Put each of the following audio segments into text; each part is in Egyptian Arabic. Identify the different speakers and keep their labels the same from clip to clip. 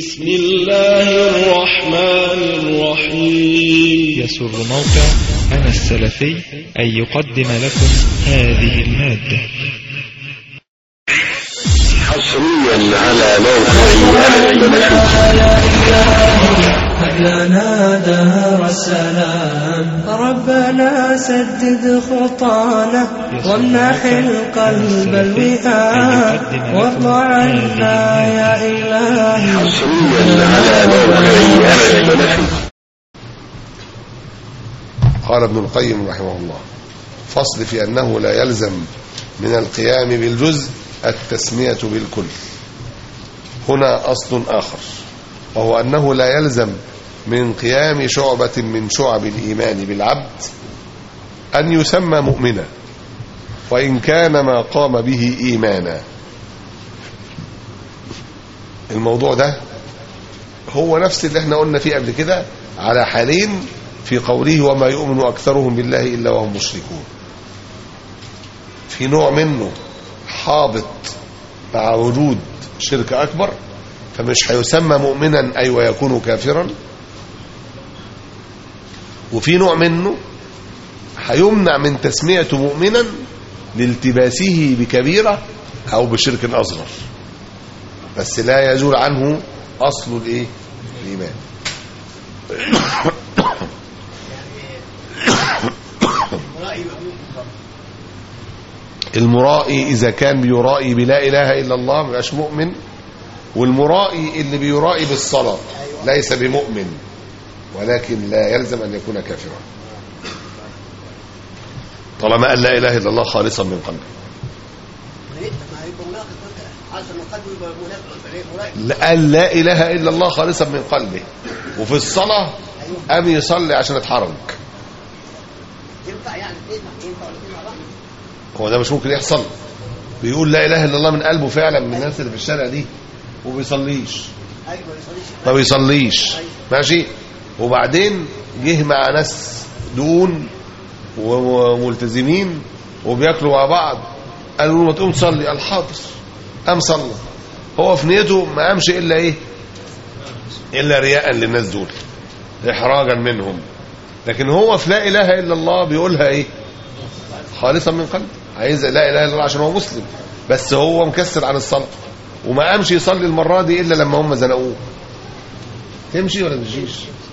Speaker 1: بسم الله الرحمن الرحيم
Speaker 2: يسر موقع أنا السلفي أن يقدم لكم هذه المادة
Speaker 3: حصريا على موقع
Speaker 4: لنا دار السلام ربنا سدد خطانا وامنح القلب الوئام وارض عنا يا إلهي
Speaker 3: حصريا على موقع
Speaker 5: قال ابن القيم رحمه الله فصل في أنه لا يلزم من القيام بالجزء التسمية بالكل هنا أصل آخر وهو أنه لا يلزم من قيام شعبة من شعب الإيمان بالعبد أن يسمى مؤمنا وإن كان ما قام به إيمانا الموضوع ده هو نفس اللي احنا قلنا فيه قبل كده على حالين في قوله وما يؤمن أكثرهم بالله إلا وهم مشركون في نوع منه حابط مع وجود شرك أكبر فمش هيسمى مؤمنا أي ويكون كافرا وفي نوع منه هيمنع من تسميته مؤمنا لالتباسه بكبيرة أو بشرك أصغر بس لا يزول عنه أصل الإيه؟ الإيمان المرائي إذا كان بيرائي بلا إله إلا الله ما يبقاش مؤمن والمرائي اللي بيرائي بالصلاة ليس بمؤمن ولكن لا يلزم أن يكون كافرا طالما قال لا إله إلا الله خالصا من قلبه لا- قال لا إله إلا الله خالصا من قلبه وفي الصلاة قام يصلي عشان اتحرك
Speaker 6: ينفع يعني اثنين ينفع الاثنين مع بعض
Speaker 5: هو ده مش ممكن يحصل بيقول لا اله الا الله من قلبه فعلا من الناس اللي في الشارع دي وبيصليش
Speaker 6: ايوه ما يصليش
Speaker 5: ما بيصليش ماشي وبعدين جه مع ناس دون وملتزمين وبياكلوا مع بعض قالوا له ما تقوم تصلي قال حاضر قام صلى هو في نيته ما قامش الا ايه الا رياء للناس دول احراجا منهم لكن هو في لا اله الا الله بيقولها ايه خالصا من قلب عايز لا اله الا الله عشان هو مسلم بس هو مكسر عن الصلاه وما قامش يصلي المره دي الا لما هم زنقوه تمشي ولا تمشيش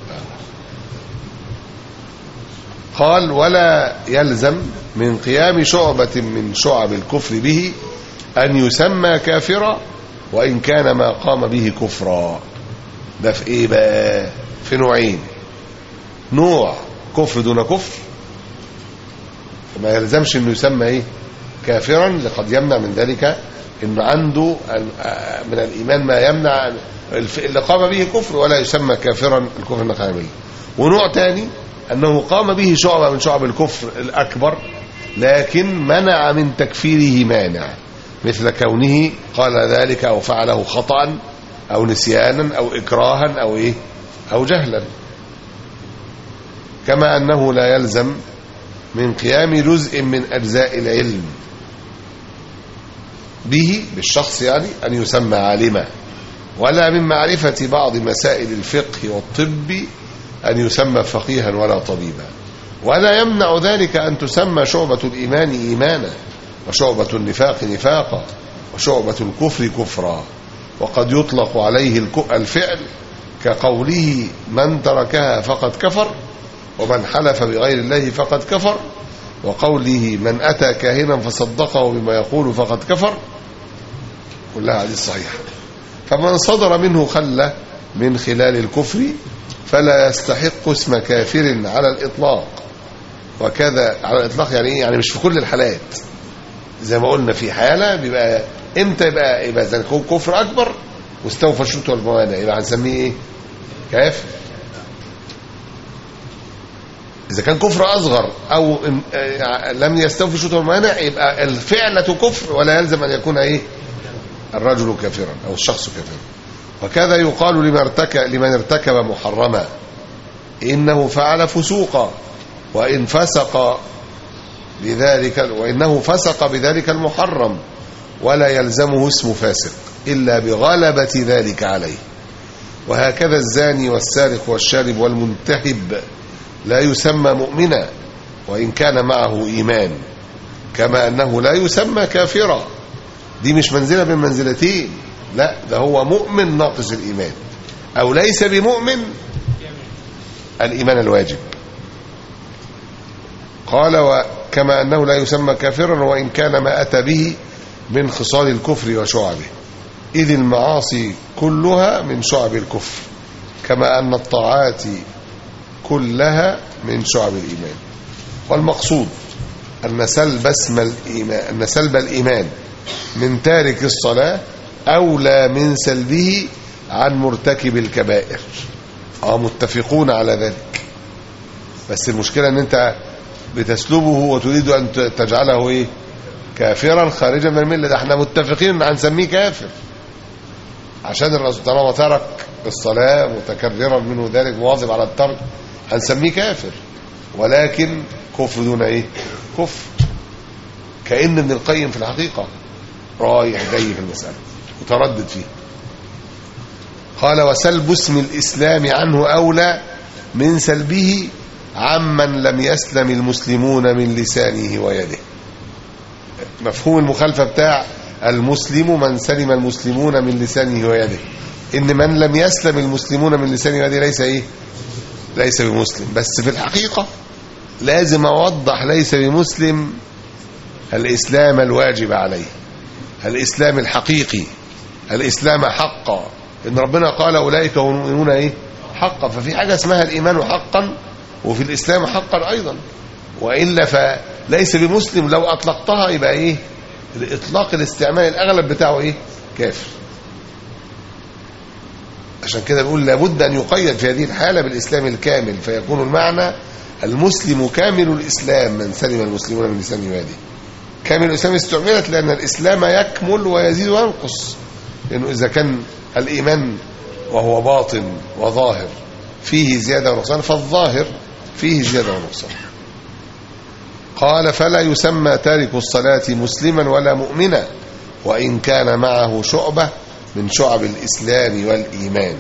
Speaker 5: قال ولا يلزم من قيام شعبة من شعب الكفر به أن يسمى كافرا وإن كان ما قام به كفرا ده في إيه بقى في نوعين نوع كفر دون كفر ما يلزمش انه يسمى ايه كافرا لقد يمنع من ذلك انه عنده ال- من الايمان ما يمنع الف- اللي قام به كفر ولا يسمى كافرا الكفر النقامي ونوع تاني انه قام به شعبه من شعب الكفر الاكبر لكن منع من تكفيره مانع مثل كونه قال ذلك او فعله خطا او نسيانا او اكراها او ايه او جهلا كما انه لا يلزم من قيام جزء من أجزاء العلم به بالشخص يعني أن يسمى عالما ولا من معرفة بعض مسائل الفقه والطب أن يسمى فقيها ولا طبيبا ولا يمنع ذلك أن تسمى شعبة الإيمان إيمانا وشعبة النفاق نفاقا وشعبة الكفر كفرا وقد يطلق عليه الك- الفعل كقوله من تركها فقد كفر ومن حلف بغير الله فقد كفر وقوله من أتى كاهنا فصدقه بما يقول فقد كفر كلها حديث صحيحة فمن صدر منه خلة من خلال الكفر فلا يستحق اسم كافر على الإطلاق وكذا على الإطلاق يعني إيه؟ يعني مش في كل الحالات زي ما قلنا في حالة بيبقى امتى يبقى يبقى إذا كان كفر أكبر واستوفى الشروط والموانع يبقى هنسميه إيه؟ كافر إذا كان كفر أصغر أو إن- آه، لم يستوفي شروط المانع يبقى الفعلة كفر ولا يلزم أن يكون إيه الرجل كافرا أو الشخص كافرا وكذا يقال لمن ارتكب, لمن ارتكب محرما إنه فعل فسوقا وإن فسق بذلك وإنه فسق بذلك المحرم ولا يلزمه اسم فاسق إلا بغلبة ذلك عليه وهكذا الزاني والسارق والشارب والمنتهب لا يسمى مؤمنا وإن كان معه إيمان كما أنه لا يسمى كافرا دي مش منزلة من منزلتين لا ده هو مؤمن ناقص الإيمان أو ليس بمؤمن الإيمان الواجب قال وكما أنه لا يسمى كافرا وإن كان ما أتى به من خصال الكفر وشعبه إذ المعاصي كلها من شعب الكفر كما أن الطاعات كلها من شعب الإيمان والمقصود أن سلب اسم الإيمان أن سلب الإيمان من تارك الصلاة أولى من سلبه عن مرتكب الكبائر اه متفقون على ذلك بس المشكلة ان انت بتسلبه وتريد ان تجعله ايه كافرا خارجا من المله ده احنا متفقين ان هنسميه كافر عشان الرسول طالما ترك الصلاه متكررا منه ذلك مواظب على الترك هنسميه كافر ولكن كفر دون ايه كفر كأن ابن القيم في الحقيقة رايح جاي في المسألة متردد فيه قال وسلب اسم الإسلام عنه أولى من سلبه عمن لم يسلم المسلمون من لسانه ويده مفهوم المخالفة بتاع المسلم من سلم المسلمون من لسانه ويده إن من لم يسلم المسلمون من لسانه ويده ليس إيه ليس بمسلم بس في الحقيقة لازم أوضح ليس بمسلم الإسلام الواجب عليه الإسلام الحقيقي الإسلام حقا إن ربنا قال أولئك هم المؤمنون إيه حقا ففي حاجة اسمها الإيمان حقا وفي الإسلام حقا أيضا وإلا فليس بمسلم لو أطلقتها يبقى إيه الإطلاق الاستعمال الأغلب بتاعه إيه كافر عشان كده بيقول لابد أن يقيد في هذه الحالة بالإسلام الكامل فيكون المعنى المسلم كامل الإسلام من سلم المسلمون من لسانه ويده كامل الإسلام استعملت لأن الإسلام يكمل ويزيد وينقص لأنه إذا كان الإيمان وهو باطن وظاهر فيه زيادة ونقصان فالظاهر فيه زيادة ونقصان قال فلا يسمى تارك الصلاة مسلما ولا مؤمنا وإن كان معه شعبة من شعب الإسلام والإيمان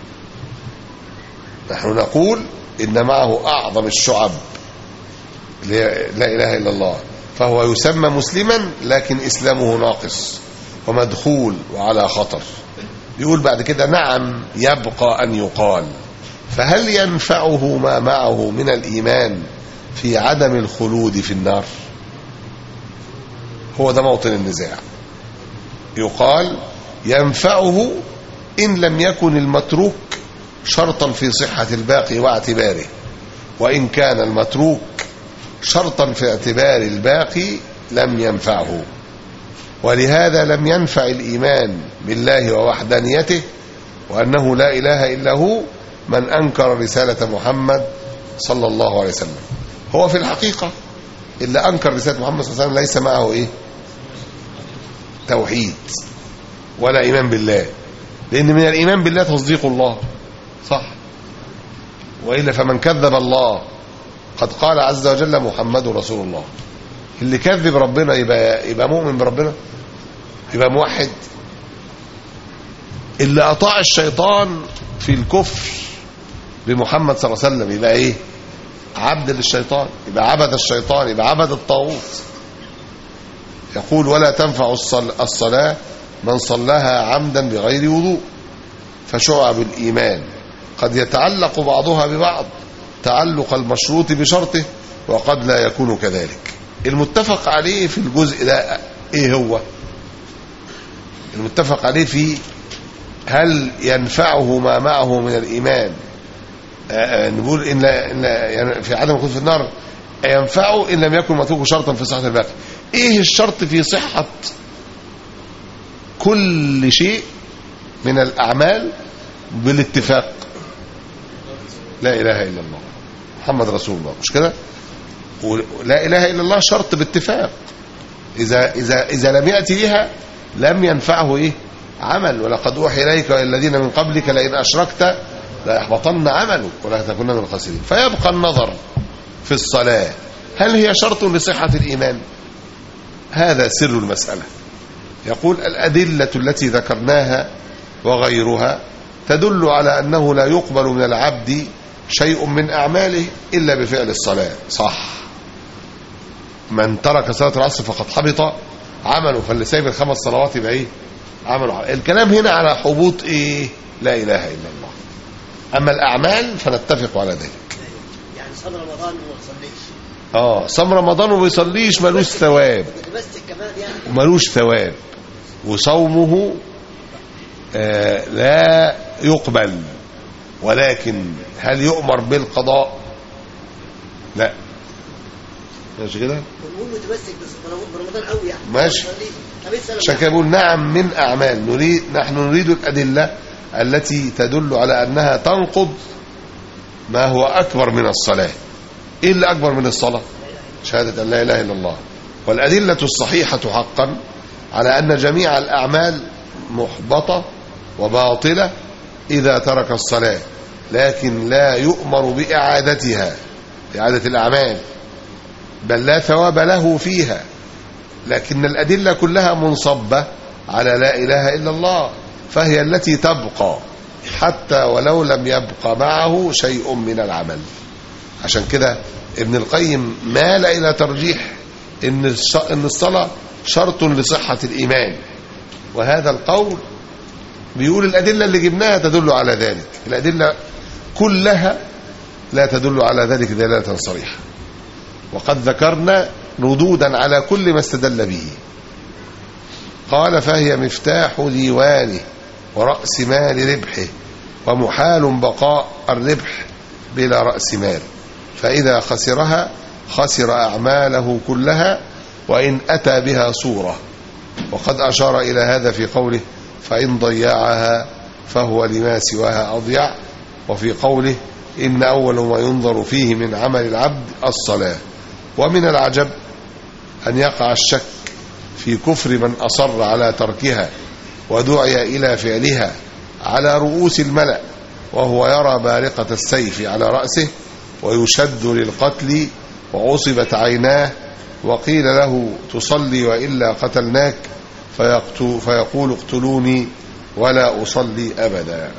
Speaker 5: نحن نقول إن معه أعظم الشعب لا إله إلا الله فهو يسمى مسلما لكن إسلامه ناقص ومدخول وعلى خطر يقول بعد كده نعم يبقى أن يقال فهل ينفعه ما معه من الإيمان في عدم الخلود في النار هو ده موطن النزاع يقال ينفعه إن لم يكن المتروك شرطا في صحة الباقي واعتباره وإن كان المتروك شرطا في اعتبار الباقي لم ينفعه ولهذا لم ينفع الإيمان بالله ووحدانيته وأنه لا إله إلا هو من أنكر رسالة محمد صلى الله عليه وسلم هو في الحقيقة اللي أنكر رسالة محمد صلى الله عليه وسلم ليس معه إيه توحيد ولا إيمان بالله لأن من الإيمان بالله تصديق الله صح وإلا فمن كذب الله قد قال عز وجل محمد رسول الله اللي كذب ربنا يبقى يبقى مؤمن بربنا يبقى موحد اللي اطاع الشيطان في الكفر بمحمد صلى الله عليه وسلم يبقى ايه عبد للشيطان يبقى عبد الشيطان يبقى عبد الطاغوت يقول ولا تنفع الصلاة من صلاها عمدا بغير وضوء فشعب الإيمان قد يتعلق بعضها ببعض تعلق المشروط بشرطه وقد لا يكون كذلك المتفق عليه في الجزء ده ايه هو المتفق عليه في هل ينفعه ما معه من الإيمان آه نقول إن, لا إن لا يعني في عدم الخلود في النار ينفعه إن لم يكن متروك شرطا في صحة الباقي إيه الشرط في صحة كل شيء من الأعمال بالاتفاق لا إله إلا الله محمد رسول الله مش كده لا إله إلا الله شرط باتفاق إذا, إذا, إذا لم يأتي بها لم ينفعه إيه عمل ولقد أوحي إليك والذين من قبلك لئن أشركت ليحبطن عملك ولا تكون من الخاسرين فيبقى النظر في الصلاة هل هي شرط لصحة الإيمان هذا سر المسألة يقول الأدلة التي ذكرناها وغيرها تدل على أنه لا يقبل من العبد شيء من أعماله إلا بفعل الصلاة صح من ترك صلاة العصر فقد حبط عمله فاللي سايب الخمس صلوات يبقى ايه عمله حبط. الكلام هنا على حبوط ايه لا إله إلا الله أما الأعمال فنتفق على ذلك
Speaker 6: يعني صام رمضان وما تصليش
Speaker 5: اه صام رمضان وما بيصليش ملوش ثواب
Speaker 6: متمسك كمان يعني
Speaker 5: وملوش ثواب وصومه آه لا يقبل ولكن هل يؤمر بالقضاء لا ماشي كده
Speaker 6: ونقول متمسك بس- برمضان قوي يعني
Speaker 5: ماشي.
Speaker 6: ما تصليش. طب ايه السبب
Speaker 5: عشان كده بقول نعم من أعمال نريد نحن نريد الأدلة التي تدل على أنها تنقض ما هو أكبر من الصلاة إيه اللي أكبر من الصلاة شهادة أن لا إله إلا الله والأدلة الصحيحة حقا على أن جميع الأعمال محبطة وباطلة إذا ترك الصلاة لكن لا يؤمر بإعادتها إعادة الأعمال بل لا ثواب له فيها لكن الأدلة كلها منصبة على لا إله إلا الله فهي التي تبقى حتى ولو لم يبقى معه شيء من العمل عشان كده ابن القيم مال إلى ترجيح إن الص- إن الصلاة شرط لصحة الإيمان وهذا القول بيقول الأدلة اللي جبناها تدل على ذلك الأدلة كلها لا تدل على ذلك دلالة صريحة وقد ذكرنا ردودا على كل ما استدل به قال فهي مفتاح ديوانه ورأس مال ربحه ومحال بقاء الربح بلا رأس مال فإذا خسرها خسر أعماله كلها وإن أتى بها صورة وقد أشار إلى هذا في قوله فإن ضيعها فهو لما سواها أضيع وفي قوله إن أول ما ينظر فيه من عمل العبد الصلاة ومن العجب أن يقع الشك في كفر من أصر على تركها ودعي إلى فعلها على رؤوس الملأ وهو يرى بارقة السيف على رأسه ويشد للقتل وعصبت عيناه وقيل له تصلي وإلا قتلناك فيقتو فيقول اقتلوني ولا أصلي أبدا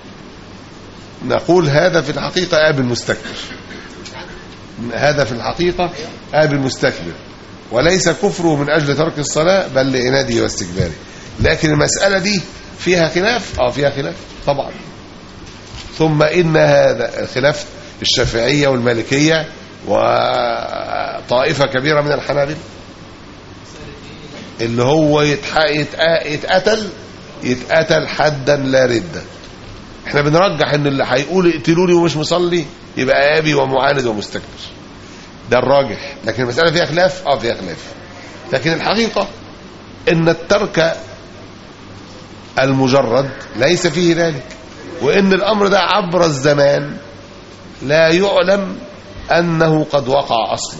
Speaker 5: نقول هذا في الحقيقة آب المستكبر هذا في الحقيقة آب المستكبر وليس كفره من أجل ترك الصلاة بل لإناده واستكباره لكن المسألة دي فيها خلاف اه فيها خلاف طبعا ثم إن هذا الخلاف الشافعية والمالكية وطائفة كبيرة من الحنابلة اللي هو يتح- يتق- يتقتل يتقتل حدا لا ردة احنا بنرجح ان اللي هيقول اقتلوني ومش مصلي يبقى ابي ومعاند ومستكبر ده الراجح لكن المسألة فيها خلاف اه فيها خلاف لكن الحقيقة ان الترك المجرد ليس فيه ذلك وان الامر ده عبر الزمان لا يعلم انه قد وقع اصلا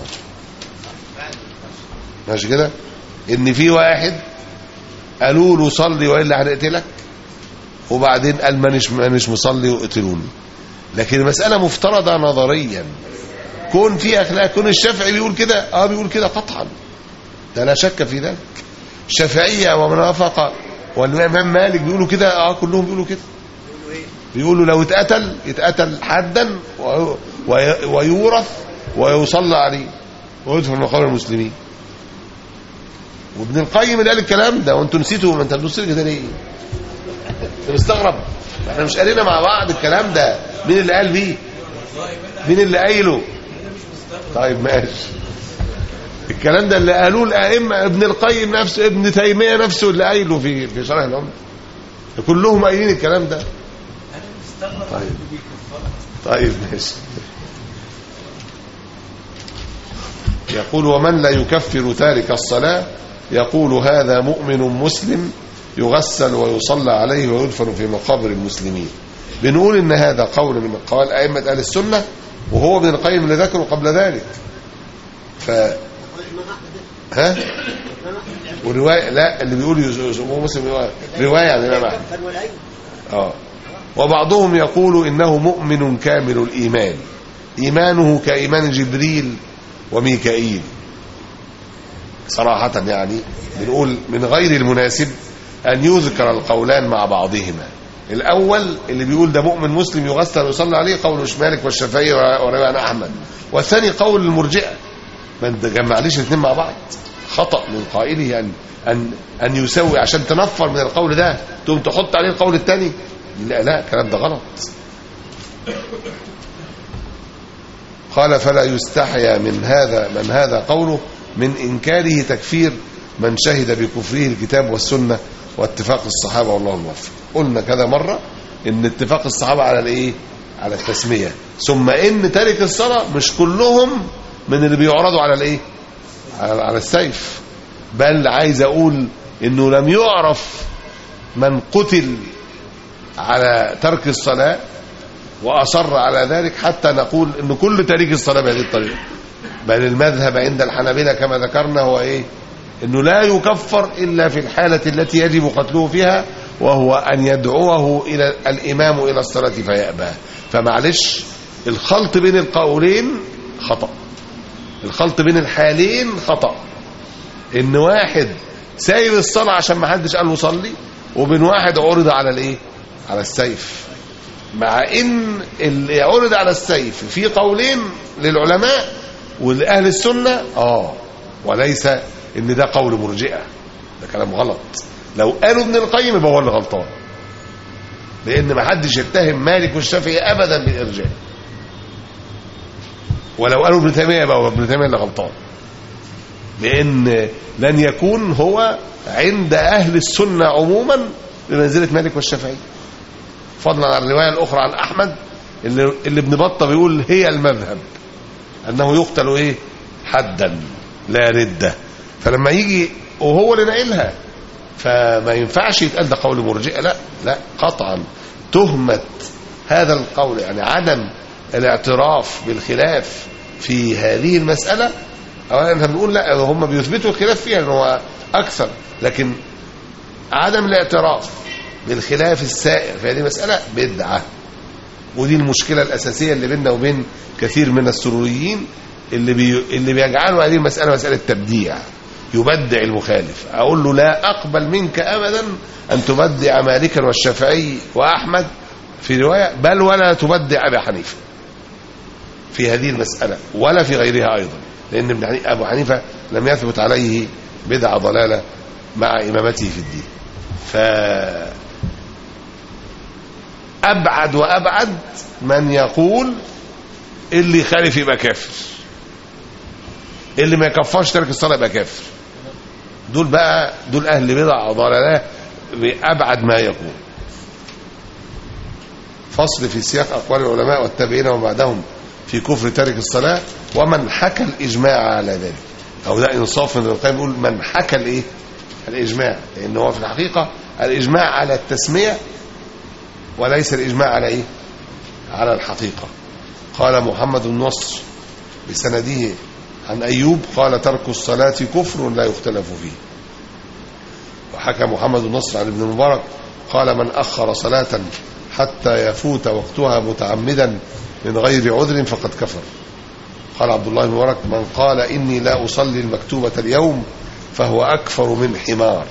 Speaker 5: ماشي كده ان في واحد قالوا له صلي والا هنقتلك وبعدين قال مانيش مانيش مصلي وقتلوني لكن المساله مفترضه نظريا كون في اخلاق كون الشافعي بيقول كده اه بيقول كده قطعا ده لا شك في ذلك الشافعيه ومن وافق والامام مالك بيقولوا كده اه كلهم بيقولوا كده بيقولوا لو اتقتل يتقتل حدا و- وي- ويورث ويصلى عليه ويدفن مقابر المسلمين وابن القيم اللي قال الكلام ده وانتوا نسيتوا ما انت بتبص لي كده ليه؟ انت مستغرب احنا مش قالنا مع بعض الكلام ده مين اللي قال بيه؟ مين اللي قايله؟ طيب ماشي الكلام ده اللي قالوه الائمه ابن القيم نفسه ابن تيميه نفسه اللي قايله في في شرح الامه كلهم قايلين الكلام ده طيب طيب ماشي يقول ومن لا يكفر تارك الصلاة يقول هذا مؤمن مسلم يغسل ويصلى عليه ويدفن في مقابر المسلمين بنقول ان هذا قول من قول ائمه اهل السنه وهو ابن القيم اللي ذكره قبل ذلك ف ها وروايه لا اللي بيقول يز- هو مسلم روايه روايه عن الامام احمد
Speaker 6: كان ولا أيوه
Speaker 5: آه. وبعضهم يقول إنه مؤمن كامل الإيمان إيمانه كإيمان جبريل وميكائيل صراحة يعني بنقول من غير المناسب أن يذكر القولان مع بعضهما الاول اللي بيقول ده مؤمن مسلم يغسل ويصلى عليه قول مالك والشافعي وروي عن احمد والثاني قول المرجئه ما انت جمعليش الاثنين مع بعض خطا من قائله ان ان ان يسوي عشان تنفر من القول ده تقوم تحط عليه القول الثاني لا لا الكلام ده غلط قال فلا يستحيا من هذا من هذا قوله من انكاره تكفير من شهد بكفره الكتاب والسنه واتفاق الصحابه والله الموفق قلنا كذا مره ان اتفاق الصحابه على الايه على التسميه ثم ان تارك الصلاه مش كلهم من اللي بيعرضوا على الايه على, على السيف بل عايز اقول انه لم يعرف من قتل على ترك الصلاه واصر على ذلك حتى نقول ان كل تاريخ الصلاه بهذه الطريقه بل المذهب عند الحنابلة كما ذكرنا هو ايه انه لا يكفر الا في الحالة التي يجب قتله فيها وهو ان يدعوه الى الامام الى الصلاة فيأبى فمعلش الخلط بين القولين خطأ الخلط بين الحالين خطأ ان واحد سايب الصلاة عشان ما حدش قال له صلي وبين واحد عرض على الايه على السيف مع ان اللي عرض على السيف في قولين للعلماء ولأهل السنة اه وليس ان ده قول مرجئة ده كلام غلط لو قالوا ابن القيم يبقى هو اللي غلطان لان ما حدش يتهم مالك والشافعي ابدا بالارجاء ولو قالوا ابن تيميه يبقى هو ابن تيميه اللي غلطان لان لن يكون هو عند اهل السنه عموما بمنزله مالك والشافعي فضلا عن الروايه الاخرى عن احمد اللي, اللي ابن بطه بيقول هي المذهب انه يقتل ايه حدا لا رده فلما يجي وهو اللي ناقلها فما ينفعش يتقال ده قول مرجئه لا لا قطعا تهمه هذا القول يعني عدم الاعتراف بالخلاف في هذه المساله اولا احنا بنقول لا هم بيثبتوا الخلاف فيها ان هو اكثر لكن عدم الاعتراف بالخلاف السائر في هذه المساله بدعه ودي المشكله الاساسيه اللي بيننا وبين كثير من السروريين اللي بي... اللي بيجعلوا هذه المساله مساله تبديع يبدع المخالف اقول له لا اقبل منك ابدا ان تبدع مالكا والشافعي واحمد في روايه بل ولا تبدع ابي حنيفه في هذه المساله ولا في غيرها ايضا لان ابن حنيفة ابو حنيفه لم يثبت عليه بدعه ضلاله مع امامته في الدين ف ابعد وابعد من يقول اللي يخالف يبقى كافر اللي ما يكفرش ترك الصلاه يبقى كافر دول بقى دول اهل بدع ضلاله بابعد ما يكون فصل في سياق اقوال العلماء والتابعين ومن بعدهم في كفر تارك الصلاه ومن حكى الاجماع على ذلك او ده انصاف من ابن القيم يقول من حكى الايه الاجماع لان هو في الحقيقه الاجماع على التسميه وليس الإجماع على إيه على الحقيقة قال محمد بن نصر بسنده عن أيوب قال ترك الصلاة كفر لا يختلف فيه وحكى محمد بن نصر عن ابن المبارك قال من أخر صلاة حتى يفوت وقتها متعمدا من غير عذر فقد كفر قال عبد الله بن مبارك من قال إني لا أصلي المكتوبة اليوم فهو أكفر من حمار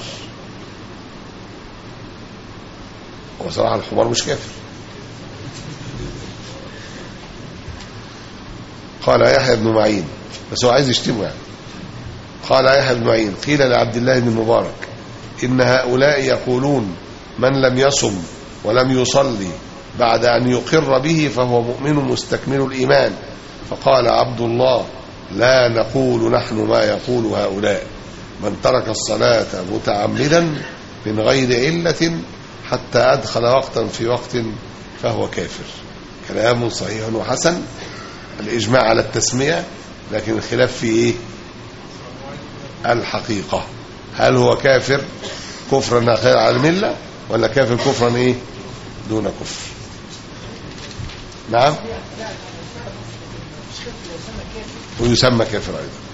Speaker 5: هو صراحة الحمار مش كافر قال يحيى بن معين بس هو عايز يشتمه يعني قال يحيى بن معين قيل لعبد الله بن المبارك إن هؤلاء يقولون من لم يصم ولم يصلي بعد أن يقر به فهو مؤمن مستكمل الإيمان فقال عبد الله لا نقول نحن ما يقول هؤلاء من ترك الصلاة متعمدا من غير علة حتى أدخل وقتا في وقت فهو كافر كلام صحيح وحسن الإجماع على التسمية لكن الخلاف في إيه الحقيقة هل هو كافر كفرا خير على الملة ولا كافر كفرا إيه دون كفر نعم ويسمى كافر أيضا